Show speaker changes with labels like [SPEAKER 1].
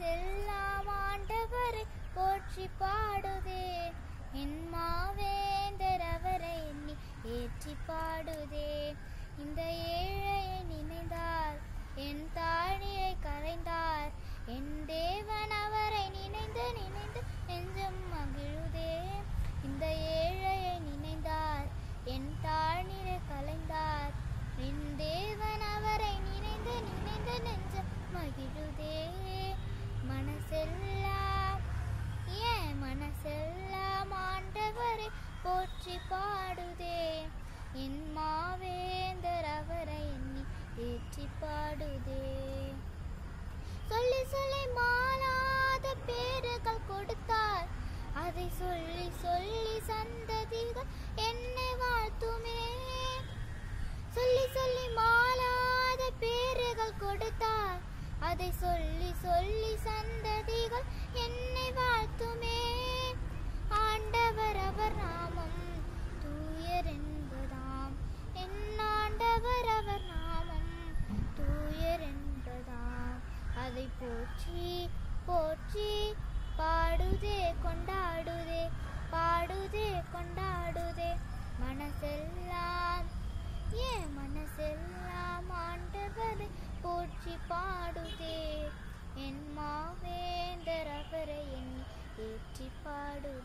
[SPEAKER 1] மனசெல்லாம் ஆண்டவரை போற்றி பாடுதே என் மாவேந்தர் அவரை எண்ணி ஏற்றி பாடுதே இந்த ஏழையை நினைந்தார் என் தாழியை கரைந்தார் என் தேவன் அவரை நினைந்து நினைந்து நெஞ்சம் மகிழுதே இந்த ஏழையை நினைந்தார் என் தாழ்நிலை கலைந்தார் என் தேவன் அவரை நினைந்து நினைந்து நெஞ்சம் மகிழுதே மனசெல்லாம் ஏன் மனசெல்லாம் ஆண்டவரை போற்றி பாடுதே என் மாவேந்தர் அவரை எண்ணி ஏற்றி பாடுதே சொல்லி சொல்லி மாறாத பேறுகள் கொடுத்தார் அதை சொல்லி சொல்லி சந்ததிகள் என்னை வாழ்த்துமே சொல்லி சொல்லி மாறாத பேறுகள் கொடுத்தார் அதை சொல்லி சொல்லி சந்ததிகள் என்னை வாழ்த்துமே ஆண்டவர் அவர் நாமம் தூயர் என்பதாம் என் ஆண்டவர் அவர் நாமம் தூயர் என்பதாம் அதை போற்றி போற்றி பாடுதே கொண்டாடுதே பாடுதே கொண்டாடுதே மனசெல்லாம் ஏன் மனசெல்லாம் ஆண்டவரை போற்றி பாடுதே என் மாவேந்தர் அவரை எண்ணி ஏற்றி பாடுதே